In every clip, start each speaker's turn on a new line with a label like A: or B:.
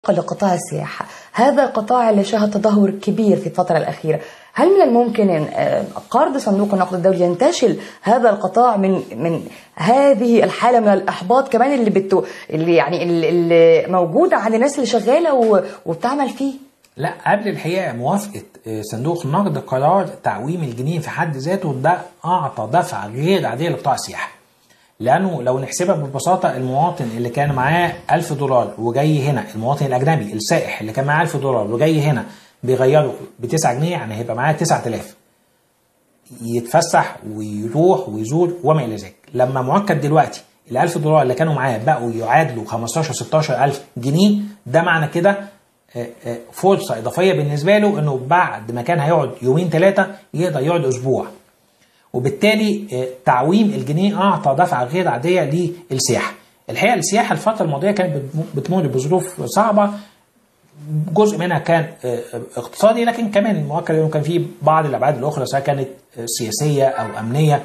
A: لقطاع السياحة هذا القطاع اللي شهد تدهور كبير في الفترة الأخيرة هل من الممكن أن قرض صندوق النقد الدولي ينتشل هذا القطاع من من هذه الحالة من الإحباط كمان اللي بتو اللي يعني اللي موجودة عند الناس اللي شغالة وبتعمل فيه
B: لا قبل الحقيقه موافقه صندوق النقد قرار تعويم الجنيه في حد ذاته ده اعطى دفعه غير عاديه لقطاع السياحه. لانه لو نحسبها ببساطه المواطن اللي كان معاه 1000 دولار وجاي هنا المواطن الاجنبي السائح اللي كان معاه 1000 دولار وجاي هنا بيغيره ب 9 جنيه يعني هيبقى معاه 9000 يتفسح ويروح ويزور وما الى ذلك لما مؤكد دلوقتي ال 1000 دولار اللي كانوا معاه بقوا يعادلوا 15 16000 جنيه ده معنى كده فرصه اضافيه بالنسبه له انه بعد ما كان هيقعد يومين ثلاثه يقدر يقعد اسبوع وبالتالي تعويم الجنيه اعطى دفعه غير عاديه للسياحه. الحقيقه السياحه الفتره الماضيه كانت بتمر بظروف صعبه جزء منها كان اقتصادي لكن كمان مؤكد انه كان في بعض الابعاد الاخرى سواء كانت سياسيه او امنيه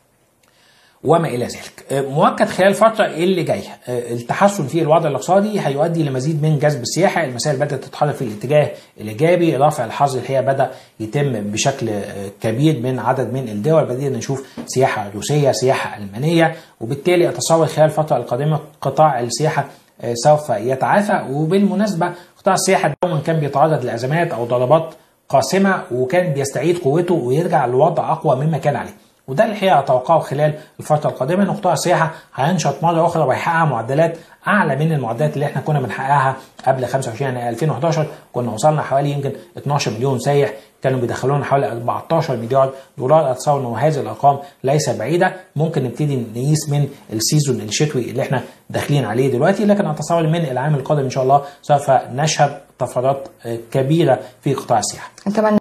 B: وما الى ذلك. مؤكد خلال الفتره اللي جايه التحسن في الوضع الاقتصادي هيؤدي لمزيد من جذب السياحه، المسائل بدات تتحرك في الاتجاه الايجابي، رفع الحظر الحقيقه بدا يتم بشكل كبير من عدد من الدول، بدينا نشوف سياحه روسيه، سياحه المانيه، وبالتالي اتصور خلال الفتره القادمه قطاع السياحه سوف يتعافى وبالمناسبه قطاع السياحه دوما كان بيتعرض لازمات او ضربات قاسمه وكان بيستعيد قوته ويرجع لوضع اقوى مما كان عليه. وده الحقيقه اتوقعه خلال الفتره القادمه ان قطاع السياحه هينشط مره اخرى ويحقق معدلات اعلى من المعدلات اللي احنا كنا بنحققها قبل 25 يعني 2011 كنا وصلنا حوالي يمكن 12 مليون سايح كانوا بيدخلونا حوالي 14 مليار دولار اتصور ان هذه الارقام ليس بعيده ممكن نبتدي نقيس من السيزون الشتوي اللي احنا داخلين عليه دلوقتي لكن اتصور من العام القادم ان شاء الله سوف نشهد طفرات كبيره في قطاع السياحه.